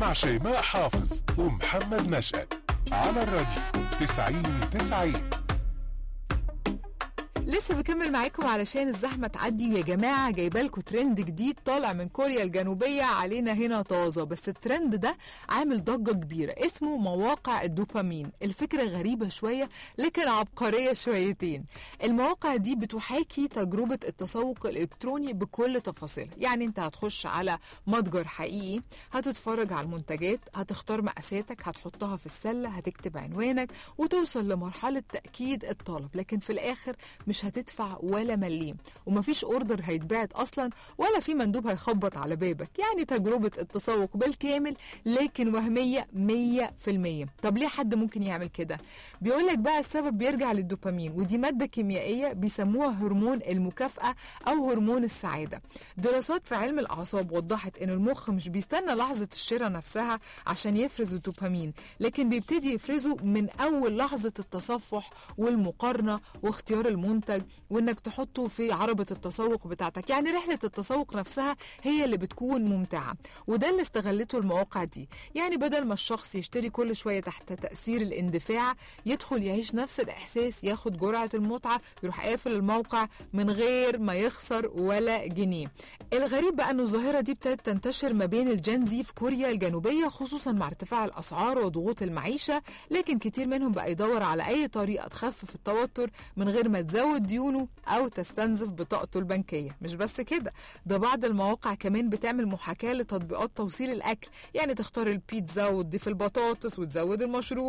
مع شيماء حافظ ومحمد نشأت على الراديو 90 90 لسه بكمل معاكم علشان الزحمه تعدي يا جماعه جايبه لكم ترند جديد طالع من كوريا الجنوبيه علينا هنا طازه بس الترند ده عامل ضجه كبيره اسمه مواقع الدوبامين الفكره غريبه شويه لكن عبقريه شويتين المواقع دي بتحاكي تجربه التسوق الالكتروني بكل تفاصيلها يعني انت هتخش على متجر حقيقي هتتفرج على المنتجات هتختار مقاساتك هتحطها في السله هتكتب عنوانك وتوصل لمرحله تاكيد الطلب لكن في الاخر مش هتدفع ولا مليم ومفيش اوردر هيتبعت اصلا ولا في مندوب هيخبط على بابك يعني تجربة التسوق بالكامل لكن وهمية 100% طب ليه حد ممكن يعمل كده بيقولك بقى السبب بيرجع للدوبامين ودي مادة كيميائية بيسموها هرمون المكافأة أو هرمون السعادة دراسات في علم الأعصاب وضحت إن المخ مش بيستنى لحظة الشراء نفسها عشان يفرز الدوبامين لكن بيبتدي يفرزه من أول لحظة التصفح والمقارنة واختيار المنتج وإنك تحطه في عربة التسوق بتاعتك يعني رحلة التسوق نفسها هي اللي بتكون ممتعة وده اللي استغلته المواقع دي يعني بدل ما الشخص يشتري كل شوية تحت تأثير الاندفاع يدخل يعيش نفس الإحساس ياخد جرعة المتعة يروح قافل الموقع من غير ما يخسر ولا جنيه الغريب بقى أن الظاهرة دي ابتدت تنتشر ما بين الجنزي في كوريا الجنوبية خصوصا مع ارتفاع الأسعار وضغوط المعيشة لكن كتير منهم بقى يدور على أي طريقة تخفف التوتر من غير ما تزود ديونه أو تستنزف بطاقته البنكية مش بس كده ده بعض المواقع كمان بتعمل محاكاة لتطبيقات توصيل الأكل يعني تختار البيتزا وتضيف البطاطس وتزود المشروب